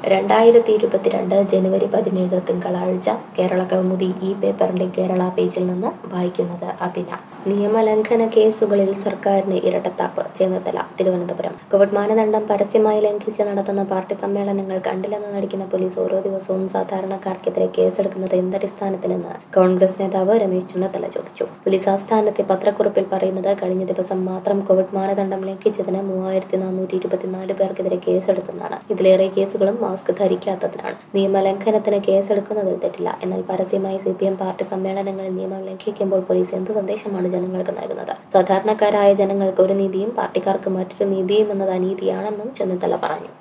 രണ്ടായിരത്തി ഇരുപത്തിരണ്ട് ജനുവരി പതിനേഴ് തിങ്കളാഴ്ച കേരള കൗമുദി ഈ പേപ്പറിന്റെ കേരള പേജിൽ നിന്ന് വായിക്കുന്നത് അഭിന നിയമലംഘന കേസുകളിൽ സർക്കാരിന് ഇരട്ടത്താപ്പ് ചെന്നിത്തല തിരുവനന്തപുരം കോവിഡ് മാനദണ്ഡം പരസ്യമായി ലംഘിച്ച് നടത്തുന്ന പാർട്ടി സമ്മേളനങ്ങൾ കണ്ടില്ലെന്ന് നടിക്കുന്ന പോലീസ് ഓരോ ദിവസവും സാധാരണക്കാർക്കെതിരെ കേസെടുക്കുന്നത് എന്തടിസ്ഥാനത്തിലെന്ന് കോൺഗ്രസ് നേതാവ് രമേശ് ചെന്നിത്തല ചോദിച്ചു പോലീസ് ആസ്ഥാനത്തെ പത്രക്കുറിപ്പിൽ പറയുന്നത് കഴിഞ്ഞ ദിവസം മാത്രം കോവിഡ് മാനദണ്ഡം ലംഘിച്ചതിന് മൂവായിരത്തി നാനൂറ്റി ഇരുപത്തിനാല് പേർക്കെതിരെ കേസെടുത്തെന്നാണ് ഇതിലേറെ കേസുകളും മാസ്ക് ധരിക്കാത്തതിനാണ് നിയമലംഘനത്തിന് കേസെടുക്കുന്നതിൽ തെറ്റില്ല എന്നാൽ പരസ്യമായി സി പി എം പാർട്ടി സമ്മേളനങ്ങളിൽ നിയമം ലംഘിക്കുമ്പോൾ പോലീസ് എന്ത് സന്ദേശമാണ് ജനങ്ങൾക്ക് നൽകുന്നത് സാധാരണക്കാരായ ജനങ്ങൾക്ക് ഒരു നീതിയും പാർട്ടിക്കാർക്ക് മറ്റൊരു നീതിയും എന്നത് അനീതിയാണെന്നും ചെന്നിത്തല പറഞ്ഞു